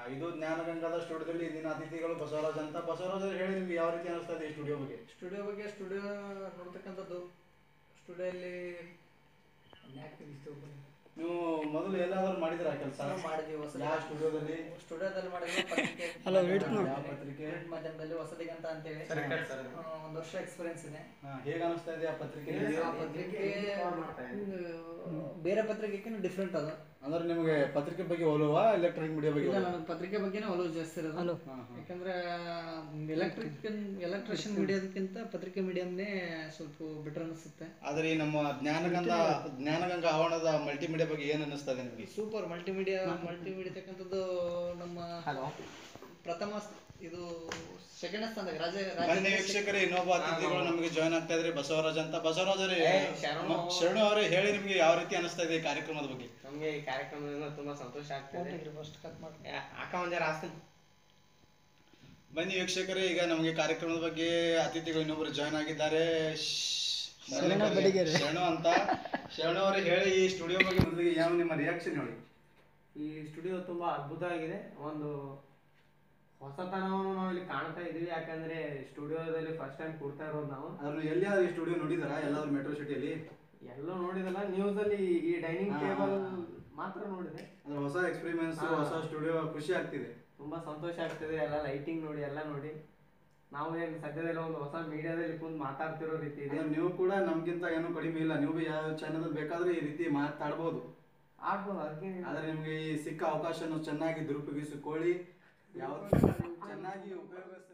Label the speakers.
Speaker 1: ಇದು ಜ್ಞಾನಗಂಗಾದ ಸ್ಟುಡಿಯೋದಲ್ಲಿ ಇಂದಿನ ಅತಿಥಿಗಳು ಬಸವರಾಜ್ ಅಂತ ಬಸವರಾಜ್ ಅವ್ರು ಹೇಳಿ ನಿಮ್ಗೆ ಯಾವ ರೀತಿ ಅನಿಸ್ತಾ ಇದೆ ಈ ಸ್ಟುಡಿಯೋ ಬಗ್ಗೆ
Speaker 2: ಸ್ಟುಡಿಯೋ ಬಗ್ಗೆ ಸ್ಟುಡಿಯೋ ನೋಡ್ತಕ್ಕಂಥದ್ದು ಸ್ಟುಡಿಯೋಲ್ಲಿ
Speaker 1: ನೀವು ಮೊದಲು ಎಲ್ಲಾದ್ರೂ ಮಾಡಿದಿರಾ ಕೆಲಸ
Speaker 2: ಮಾಡಿದ್ವಿ ಹೊಸದು
Speaker 1: ಯಾವ ಸ್ಟುಡಿಯೋದಲ್ಲಿ
Speaker 2: ಸ್ಟುಡಿಯೋದಲ್ಲಿ ಮಾಡಿದ್ವಿ ಪತ್ರಿಕೆ
Speaker 3: ಹಲೋ, wait
Speaker 1: ಯಾವ
Speaker 3: ಮಾಡಿ.
Speaker 1: ಪತ್ರಿಕೆ
Speaker 2: ಪ್ರಿಂಟ್ ಮಾಧ್ಯಮದಲ್ಲಿ ಹೊಸದಿಗಂತ ಅಂತೇಳಿ
Speaker 1: ಸರಿ, ಕಟ್ ಸರ್.
Speaker 2: ಆ, ಒಂದು ವರ್ಷ ಎಕ್ಸ್ಪೀರಿಯನ್ಸ್ ಇದೆ
Speaker 1: ಹಾ, ಹೇಗೆ ಅನಿಸ್ತಾ ಇದೆ ಆ ಪತ್ರಿಕೆ
Speaker 2: ಆ ಪತ್ರಿಕೆ ಆ, ಬೇರೆ ಪತ್ರಿಕೆಗಿಂತ ಡಿಫ್ರೆಂಟ್ ಅದು
Speaker 1: ಅಂದ್ರೆ ನಿಮಗೆ ಪತ್ರಿಕೆ ಬಗ್ಗೆ ಒಲವಾ ಎಲೆಕ್ಟ್ರಾನಿಕ್ ಮೀಡಿಯಾ ಬಗ್ಗೆ
Speaker 2: ಇಲ್ಲ
Speaker 1: ಒಲವಾ?
Speaker 2: ನನಗೆ ಪತ್ರಿಕೆ ಬಗ್ಗೆನೇ ಒಲವು ಜಾಸ್ತಿ ಇರೋದು
Speaker 1: ಹಾ, ಹಾ.
Speaker 2: ಯಾಕಂದ್ರೆ ಎಲೆಕ್ಟ್ರಿಕ್ ಎಲೆಕ್ಟ್ರಿಷಿಯನ್ ಮೀಡಿಯಾದಕ್ಕಿಂತ ಪತ್ರಿಕೆ ಮೀಡಿಯಮ್ನೇ ಸ್ವಲ್ಪ ಬೆಟರ್ ಅನಿಸುತ್ತೆ
Speaker 1: ಆದ್ರೆ ಈ ನಮ್ಮ ಜ್ಞಾನಗಂಧ ಜ್ಞಾನಗಂಗಾ ಆವರಣದ ಮಲ್ಟಿಮೀಡಿಯಾ ಬಗ್ಗೆ ಏನ್ ಅನಿಸ್ತಾ ಇದೆ ನಿಮಗೆ
Speaker 2: ಸೂಪರ್ ಮಲ್ಟಿಮೀಡಿಯಾ ಮಲ್ಟಿಮೀಡಿಯಾ ತಕ್ಕಂಥದ್ದು ನಮ್ಮ ಪ್ರಥಮ ಸ್- ಇದು ಸೆಕೆಂಡ್ ಸ್ಥಾನದಾಗ ರಾಜ
Speaker 1: ಬನ್ನಿ
Speaker 2: ರಾಜ
Speaker 1: ವೀಕ್ಷಕರೇ ಇನ್ನೊಬ್ಬ ಅತಿಥಿಗಳು ನಮಗೆ ಜಾಯ್ನ್ ಆಗ್ತಾ ಇದ್ರಿ ಬಸವರಾಜ್ ಅಂತ ಬಸವರಾಜ್ ಅವರೇ
Speaker 4: ಶರಣು.
Speaker 1: ಶರಣು ಅವರೇ ಹೇಳಿ ನಿಮ್ಗೆ ಯಾವ ರೀತಿ ಅನಿಸ್ತಾ ಇದೆ ಈ ಕಾರ್ಯಕ್ರಮದ ಬಗ್ಗೆ
Speaker 4: ನಮಗೆ ಈ ಕಾರ್ಯಕ್ರಮದಿಂದ ತುಂಬಾ ಸಂತೋಷ ಆಗ್ತದೆ
Speaker 2: ಫಸ್ಟ್ ಕಟ್ ಮಾಡಿ
Speaker 4: ಯಾ- ಅಕ್ಕ ಒಂದ್ ಆಸ್ತಿ
Speaker 1: ಬನ್ನಿ ವೀಕ್ಷಕರೇ ಈಗ ನಮಗೆ ಕಾರ್ಯಕ್ರಮದ ಬಗ್ಗೆ ಅತಿಥಿಗಳು ಇನ್ನೊಬ್ರು ಜಾಯ್ನ್ ಆಗಿದ್ದಾರೆ ಶ್-
Speaker 3: ಶರಣ ಬಡಿಗೇರಿ.
Speaker 1: ಶರಣು ಅಂತ ಶರಣು ಅವರೇ ಹೇಳಿ ಈ ಸ್ಟುಡಿಯೋ ಬಗ್ಗೆ ಮೊದಲಿಗೆ ಯಾವ ನಿಮ್ಮ ರಿಯಾಕ್ಷನ್ ಹೇಳಿ
Speaker 4: ಈ ಸ್ಟುಡಿಯೋ ತುಂಬಾ ಅದ್ಭುತ ಆಗಿದೆ ಒಂದು ಹೊಸತನವನ್ನು ನಾವು ಇಲ್ಲಿ ಕಾಣ್ತಾ ಇದೀವಿ ಯಾಕಂದ್ರೆ ಸ್ಟುಡಿಯೋದಲ್ಲಿ ಫಸ್ಟ್ ಟೈಮ್ ಕೂಡ್ತಾ ಇರೋದು ನಾವು
Speaker 1: ಅದನ್ನು ಎಲ್ಲಿಯಾದ್ರೂ ಈ ಸ್ಟುಡಿಯೋ ನೋಡಿದಾರಾ ಎಲ್ಲಾದ್ರೂ ಮೆಟ್ರೋ ಸಿಟಿಯಲ್ಲಿ
Speaker 4: ಎಲ್ಲೂ ನೋಡಿದಲ್ಲ ನ್ಯೂಸ್ ಅಲ್ಲಿ ಈ ಡೈನಿಂಗ್
Speaker 1: ಹಾ.
Speaker 4: ಟೇಬಲ್ ಮಾತ್ರ ನೋಡಿದೆ
Speaker 1: ಅಂದ್ರೆ ಹೊಸ ಎಕ್ಸ್ಪೀರಿಮೆನ್ಸ್
Speaker 4: ಹಾ.
Speaker 1: ಹೊಸ ಸ್ಟುಡಿಯೋ ಖುಷಿ ಆಗ್ತಿದೆ
Speaker 4: ತುಂಬಾ ಸಂತೋಷ ಆಗ್ತದೆ ಎಲ್ಲ ಲೈಟಿಂಗ್ ನೋಡಿ ಎಲ್ಲ ನೋಡಿ ನಾವು ಏನ್ ಸದ್ಯದಲ್ಲಿ ಒಂದು ಹೊಸ ಮೀಡಿಯಾದಲ್ಲಿ ಕುಂತ್ ಮಾತಾಡ್ತಿರೋ ರೀತಿ ಇದೆ
Speaker 1: ಅಂದ್ರೆ ನೀವು ಕೂಡ ನಮ್ಗಿಂತ ಏನು ಕಡಿಮೆ ಇಲ್ಲ ನೀವು ಯಾವ ಚಾನಲ್ ಬೇಕಾದ್ರೂ ಈ ರೀತಿ ಮಾತಾಡ್ಬೋದು
Speaker 4: ಆಗ್ಬೋದು ಅದಕ್ಕೆ
Speaker 1: ಆದ್ರೆ ನಿಮ್ಗೆ ಈ ಸಿಕ್ಕ ಅವಕಾಶನ ಚೆನ್ನಾಗಿ ದುರುಪಯೋಗಿಸಿಕೊಳ್ಳಿ ಯಾವ ಚೆನ್ನಾಗಿ ಉಪಯೋಗಿಸಿ